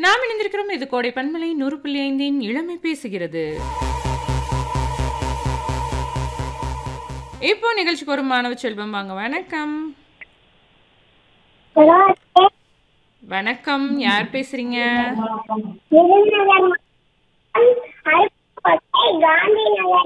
நாம் இணைந்திருக்கிறோம் இது கோடை பன்மலை நூறு புள்ளி ஐந்தின் இளமை பேசுகிறது இப்போ நிகழ்ச்சிக்கு ஒரு மாணவ செல்வம் வாங்க வணக்கம் வணக்கம் யார் பேசுறீங்க விருதுநகர் மாவட்டம் அருப்புக்கோட்டை காந்தி நகர்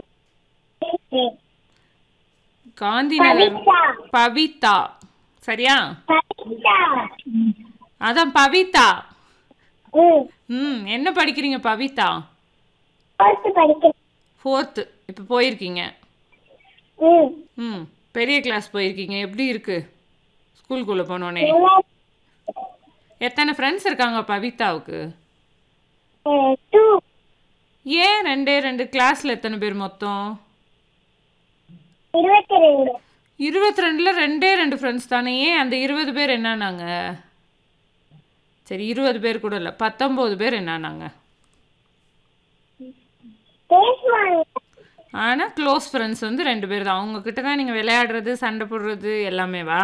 காந்தி நகர் கவிதா பவிதா சரியா கவிதா அதான் பவிதா ம் ம் என்ன படிக்கிறீங்க பவிதா ஃபோர்த்து படிக்கிறேன் ஃபோர்த்து இப்போ போயிருக்கீங்க ம் ம் பெரிய கிளாஸ் போயிருக்கீங்க எப்படி இருக்கு ஸ்கூலுக்குள்ளே போனோடனே நல்லா எத்தனை ஃப்ரெண்ட்ஸ் இருக்காங்க பவிதாவுக்கு டூ ஏன் ரெண்டே ரெண்டு கிளாஸில் எத்தனை பேர் மொத்தம் இருபத்தி ரெண்டு இருபத்தி ரெண்டில் ரெண்டே ரெண்டு ஃப்ரெண்ட்ஸ் தானே ஏன் அந்த இருபது பேர் என்னன்னாங்க சரி இருபது பேர் கூட இல்லை பத்தொம்போது பேர் என்னன்னாங்க பேசுவாங்க ஆனால் க்ளோஸ் ஃப்ரெண்ட்ஸ் வந்து ரெண்டு பேர் தான் அவங்கக்கிட்ட தான் நீங்கள் விளையாடுறது சண்டை போடுறது எல்லாமேவா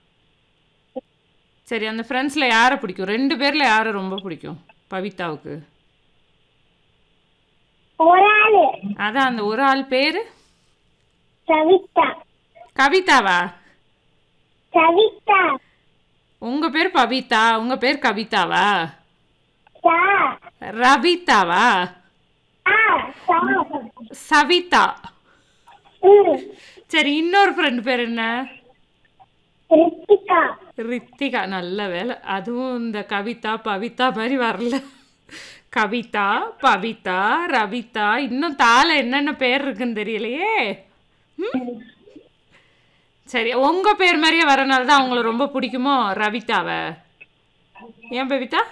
சரி அந்த ஃப்ரெண்ட்ஸில் யாரை பிடிக்கும் ரெண்டு பேரில் யாரை ரொம்ப பிடிக்கும் பவிதாவுக்கு ஒரு ஆளு அதான் அந்த ஒரு ஆள் பேர் கவிதா கவிதாவா கவிதா உங்கள் பேர் பவிதா உங்கள் பேர் கவிதாவா சா ரவிதாவா ஆ சா சவிதா ம் சரி இன்னொரு ஃப்ரெண்டு பேர் என்ன ரித்திகா ரித்திகா நல்ல வேலை அதுவும் இந்த கவிதா பவிதா மாதிரி வரல கவிதா பவிதா ரவிதா இன்னும் தால என்னென்ன பேர் இருக்குன்னு தெரியலையே ம்? சரி உங்க பேர் மாதிரியே வரனால தான் அவங்கள ரொம்ப பிடிக்குமோ ரவிதாவை ஏன் பவிதா